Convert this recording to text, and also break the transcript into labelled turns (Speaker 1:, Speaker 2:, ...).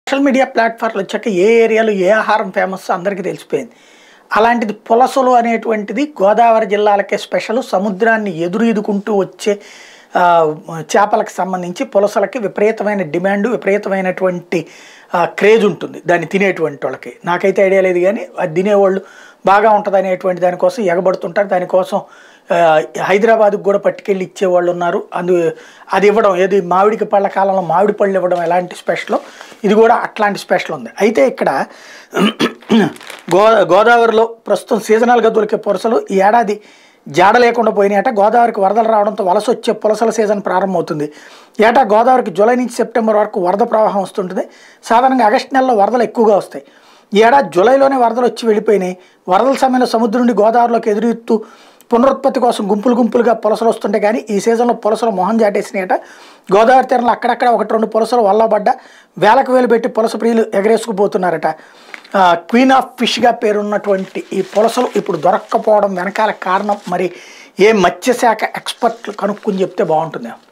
Speaker 1: social media ప్లాట్ఫామ్లు వచ్చాక ఏ ఏరియాలో ఏ ఆహారం ఫేమస్ అందరికీ తెలిసిపోయింది అలాంటిది పులసలు అనేటువంటిది గోదావరి జిల్లాలకే స్పెషల్ సముద్రాన్ని ఎదురు ఎదుకుంటూ వచ్చే ఆ, చేపలకు సంబంధించి పులసలకి విపరీతమైన డిమాండ్ విపరీతమైనటువంటి క్రేజ్ ఉంటుంది దాన్ని తినేటువంటి వాళ్ళకి నాకైతే ఐడియా లేదు కానీ అది తినేవాళ్ళు బాగా ఉంటుంది అనేటువంటి దానికోసం ఎగబడుతుంటారు దానికోసం ఆ, హైదరాబాద్కి కూడా పట్టుకెళ్ళి ఇచ్చేవాళ్ళు ఉన్నారు అందు అది ఇవ్వడం ఏది మామిడికి పళ్ళ కాలంలో మామిడి పళ్ళు ఇవ్వడం ఎలాంటి స్పెషల్ ఇది కూడా అట్లాంటి స్పెషల్ ఉంది అయితే ఇక్కడ గో గోదావరిలో ప్రస్తుతం సీజనల్గా దొరికే పులసలు ఈ ఏడాది జాడ లేకుండా పోయినాయట గోదావరికి వరదలు రావడంతో వలస వచ్చే పులసల సీజన్ ప్రారంభమవుతుంది ఏటా గోదావరికి జూలై నుంచి సెప్టెంబర్ వరకు వరద ప్రవాహం వస్తుంటుంది సాధారణంగా ఆగస్టు నెలలో వరదలు ఎక్కువగా వస్తాయి ఈ ఏడాది జూలైలోనే వరదలు వచ్చి వెళ్ళిపోయినాయి వరదల సమయంలో సముద్రం నుండి గోదావరిలోకి ఎదురెత్తు పునరుత్పత్తి కోసం గుంపులు గుంపులుగా పులసలు వస్తుంటే కానీ ఈ సీజన్లో పులసలు మొహం చాటేసినాయట గోదావరి తీరంలో అక్కడక్కడ ఒకటి రెండు పులసలు వల్లబడ్డ వేలకు వేలు పెట్టి పులస ప్రియులు ఎగరేసుకుపోతున్నారట ఆ, క్వీన్ ఆఫ్ ఫిష్గా పేరున్నటువంటి ఈ పులసలు ఇప్పుడు దొరక్కపోవడం వెనకాల కారణం మరి ఏ మత్స్యశాఖ ఎక్స్పర్ట్లు కనుక్కుని చెప్తే బాగుంటుంది